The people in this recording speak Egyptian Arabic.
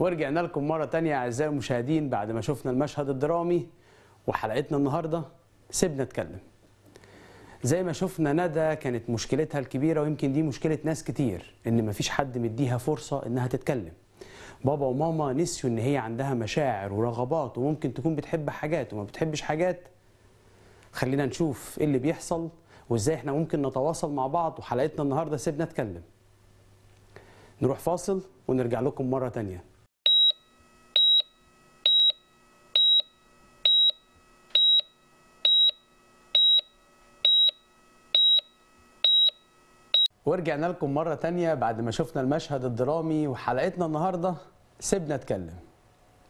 ورجعنا لكم مرة تانية أعزائي المشاهدين بعد ما شفنا المشهد الدرامي وحلقتنا النهاردة سيبنا نتكلم زي ما شفنا ندى كانت مشكلتها الكبيرة ويمكن دي مشكلة ناس كتير إن مفيش حد مديها فرصة إنها تتكلم بابا وماما نسيوا إن هي عندها مشاعر ورغبات وممكن تكون بتحب حاجات وما بتحبش حاجات خلينا نشوف إيه اللي بيحصل وإزاي إحنا ممكن نتواصل مع بعض وحلقتنا النهاردة سيبنا نتكلم نروح فاصل ونرجع لكم مرة تانية ورجعنا لكم مرة تانية بعد ما شفنا المشهد الدرامي وحلقتنا النهاردة سيبنا نتكلم